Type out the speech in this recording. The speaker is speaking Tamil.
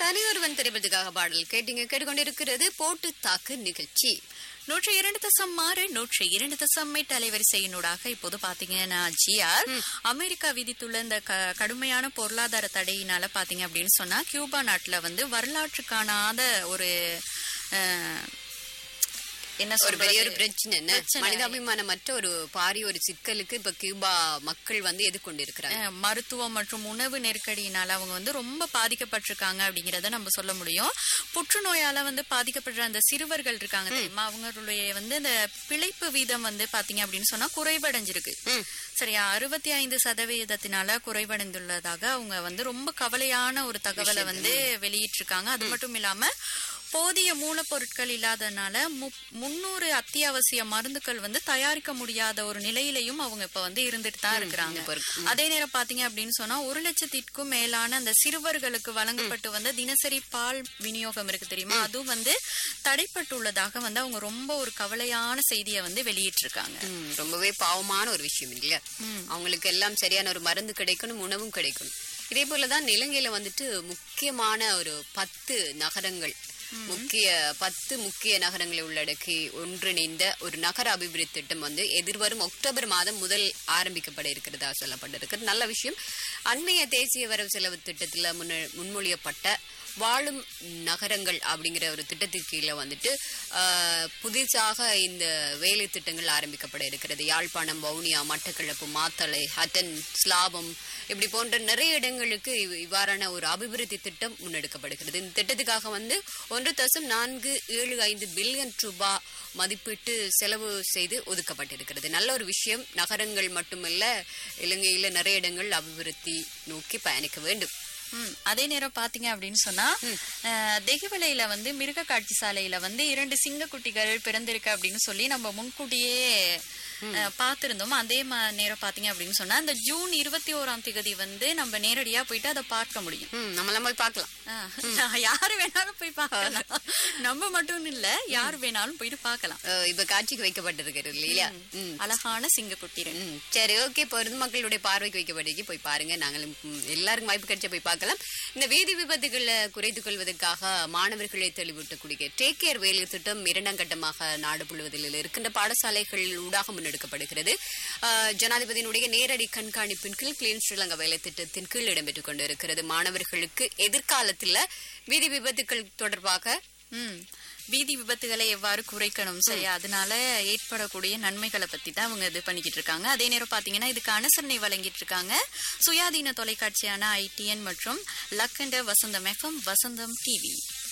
தனியொருவன் திரைப்படத்துக்காக பாடல் கேட்டீங்க கேட்டுக்கொண்டிருக்கிறது போட்டு தாக்கு நிகழ்ச்சி நூற்றி இரண்டு தசம் ஆறு நூற்றி இரண்டு தசம் எட்டு அலைவரிசையினூடாக இப்போது பாத்தீங்கன்னா ஜிஆர் அமெரிக்கா விதித்துள்ள இந்த க- கடுமையான பொருளாதார தடையினால பாத்தீங்க அப்படின்னு சொன்னா கியூபா நாட்டுல வந்து வரலாற்று காணாத ஒரு அஹ், என்ன ஒரு பெரிய ஒரு சொல்றது? பிரச்சனை என்ன? பிரச்சனை. மனிதாபிமானமற்ற ஒரு பாரிய ஒரு சிக்கலுக்கு இப்ப கியூபா மக்கள் வந்து எதிர்கொண்டிருக்கிறாங்க அஹ், மருத்துவம் மற்றும் உணவு நெருக்கடியினால அவங்க வந்து ரொம்ப பாதிக்கப்பட்டிருக்காங்க அப்படிங்கறத நம்ம சொல்ல முடியும் புற்றுநோயால வந்து பாதிக்கப்படுற அந்த சிறுவர்கள் இருக்காங்க தெரியுமா அவங்களுடைய வந்து அந்த பிழைப்பு வீதம் வந்து பாத்தீங்க அப்படின்னு சொன்னா குறைவடைஞ்சிருக்கு ம். சரியா அறுபத்தி ஐந்து சதவீதத்தினால குறைவடைந்துள்ளதாக அவங்க வந்து ரொம்ப கவலையான ஒரு தகவலை வந்து வெளியிட்டிருக்காங்க அது மட்டும் இல்லாம போதிய மூலப்பொருட்கள் இல்லாதனால மு- முன்னூறு அத்தியாவசிய மருந்துகள் வந்து தயாரிக்க முடியாத ஒரு நிலையிலையும் அவங்க இப்ப வந்து இருந்துட்டு தான் இருக்கிறாங்க இப்ப இருக்கு. அதே நேரம் பாத்தீங்க அப்படின்னு சொன்னா ஒரு லட்சத்திற்கும் மேலான அந்த சிறுவர்களுக்கு வழங்கப்பட்டு வந்த தினசரி பால் விநியோகம் இருக்கு தெரியுமா அதுவும் வந்து தடைப்பட்டுள்ளதாக வந்து அவங்க ரொம்ப ஒரு கவலையான செய்தியை வந்து வெளியிட்டிருக்காங்க ம், ரொம்பவே பாவமான ஒரு விஷயம் இல்லையா அவங்களுக்கு எல்லாம் சரியான ஒரு மருந்து கிடைக்கணும் உணவும் கிடைக்கணும் இதே போலதான் இலங்கையில வந்துட்டு முக்கியமான ஒரு பத்து நகரங்கள் முக்கிய பத்து முக்கிய நகரங்களை உள்ளடக்கி ஒன்றிணைந்த ஒரு நகர அபிவிருத்தி திட்டம் வந்து எதிர்வரும் அக்டோபர் மாதம் முதல் ஆரம்பிக்கப்பட இருக்கிறதா சொல்லப்பட்டிருக்கு நல்ல விஷயம் அண்மைய தேசிய வரவு செலவு திட்டத்துல முன்ன- முன்மொழியப்பட்ட வாழும் நகரங்கள் அப்படிங்கிற ஒரு திட்டத்திற்கு கீழே வந்துட்டு ஆஹ், புதிதாக இந்த வேலை திட்டங்கள் ஆரம்பிக்கப்பட இருக்கிறது யாழ்ப்பாணம் வவுனியா மட்டக்களப்பு மாத்தளை ஹட்டன் ஸ்லாபம் இப்படி போன்ற நிறைய இடங்களுக்கு இவ்- இவ்வாறான ஒரு அபிவிருத்தி திட்டம் முன்னெடுக்கப்படுகிறது இந்த திட்டத்துக்காக வந்து ஒன்று தசம் நான்கு ஏழு ஐந்து பில்லியன் ரூபாய் மதிப்பீட்டு செலவு செய்து ஒதுக்கப்பட்டிருக்கிறது நல்ல ஒரு விஷயம் நகரங்கள் மட்டுமல்ல இலங்கையில நிறைய இடங்கள் அபிவிருத்தி நோக்கி பயணிக்க வேண்டும் ம், அதே நேரம் பாத்தீங்க அப்படின்னு சொன்னா அஹ், தெகுவலையில வந்து மிருக காட்சி சாலையில வந்து இரண்டு சிங்கக்குட்டிகள் பிறந்திருக்கு அப்படின்னு சொல்லி நம்ம முன்கூட்டியே அஹ், பார்த்திருந்தோம் அதே ம- நேரம் பாத்தீங்க அப்படின்னு சொன்னா இந்த ஜூன் இருபத்தி ஓராம் தேதி வந்து நம்ம நேரடியா போயிட்டு அதை பார்க்க முடியும் ம், நம்மளாம் போய் பார்க்கலாம் அஹ், யாரு வேணாலும் போய் பார்க்கலாம் நம்ம மட்டும் இல்ல யாரு வேணாலும் போயிட்டு பார்க்கலாம் அஹ் இப்ப காட்சிக்கு வைக்கப்பட்டிருக்கிறது இல்லையா ம். அழகான சிங்கக்குட்டி ரெண்டு. ம், சரி ஓகே பொதுமக்களுடைய பார்வைக்கு வைக்கப்பட்டிருக்கு போய் பாருங்க நாங்களும் ம், எல்லாருக்கும் வாய்ப்பு கிடைச்சா போய் பார்க்கலாம் இந்த வீதி விபத்துகளை குறைத்துக் கொள்வதற்காக மாணவர்களை தெளிவூட்டக்கூடிய டேக் கேர் வேலை திட்டம் இரண்டாம் கட்டமாக நாடு முழுவதில் இருக்கின்ற பாடசாலைகள் ஊடாக முன்னெடுக்கப்படுகிறது அஹ், ஜனாதிபதியினுடைய நேரடி கண்காணிப்பின் கீழ் கிளீன் ஸ்ரீலங்கா வேலை திட்டத்தின் கீழ் இடம்பெற்றுக் கொண்டிருக்கிறது மாணவர்களுக்கு எதிர்காலத்துல வீதி விபத்துக்கள் தொடர்பாக ம் வீதி விபத்துகளை எவ்வாறு குறைக்கணும் சரியா அதனால ஏற்படக்கூடிய நன்மைகளை பத்தி தான் அவங்க இது பண்ணிக்கிட்டு இருக்காங்க அதே நேரம் பாத்தீங்கன்னா இதுக்கு அனுசரணை வழங்கிட்டு இருக்காங்க சுயாதீன தொலைக்காட்சியான ஐடிஎன் மற்றும் லக்கண்ட வசந்தம் எஃப்எம் வசந்தம் டிவி